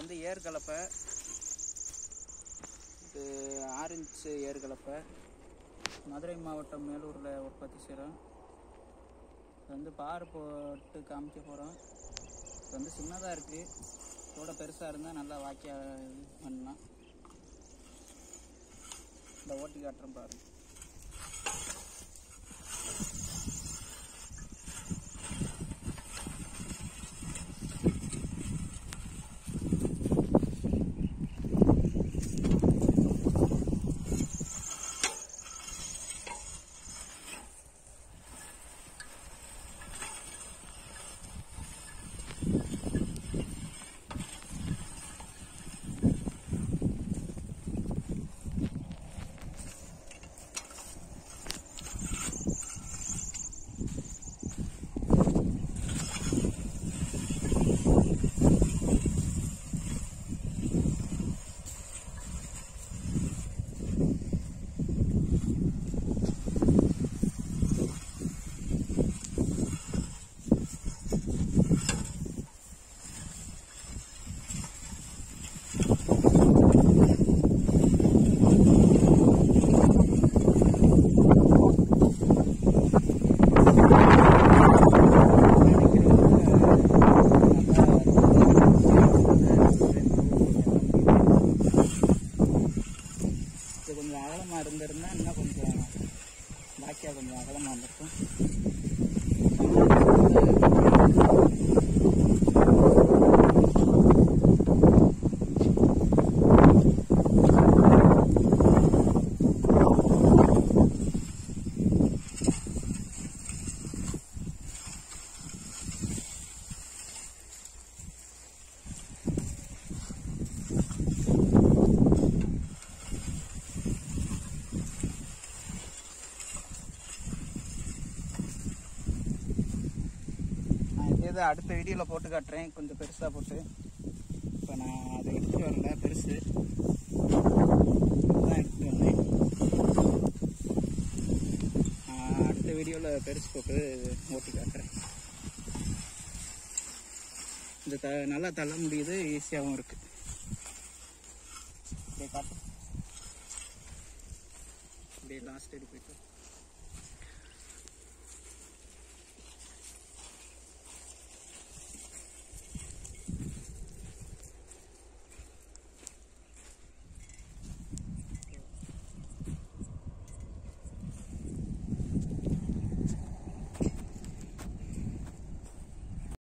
வந்து ஏர் கலப்பை இது ஆரஞ்சு ஏர் கலப்பை மதுரை மாவட்டம் மேலூரில் உற்பத்தி செய்கிறோம் இது வந்து பார் போட்டு காமிக்க போகிறோம் இது வந்து சின்னதாக இருக்குது இதோட பெருசாக இருந்தால் நல்லா வாக்கியா இது பண்ணலாம் இந்த ஓட்டி காட்டுறேன் பாருங்க இது கொஞ்சம் அகலமாக இருந்திருந்தா இன்னும் கொஞ்சம் பாக்கியாக கொஞ்சம் அகலமாக இருந்திருக்கும் நான் இதே தான் அடுத்த வீடியோவில் போட்டு காட்டுறேன் கொஞ்சம் பெருசாக போட்டு இப்போ நான் அதை எடுத்துகிட்டு வரல பெருசு தான் எடுத்துகிட்டு வந்தேன் நான் அடுத்த வீடியோவில் பெருசு போட்டு ஓட்டி காட்டுறேன் இது த நல்லா தள்ள முடியுது ஈஸியாகவும் இருக்குது அப்படியே காட்டு அப்படியே லாஸ்ட் அடி போயிட்டு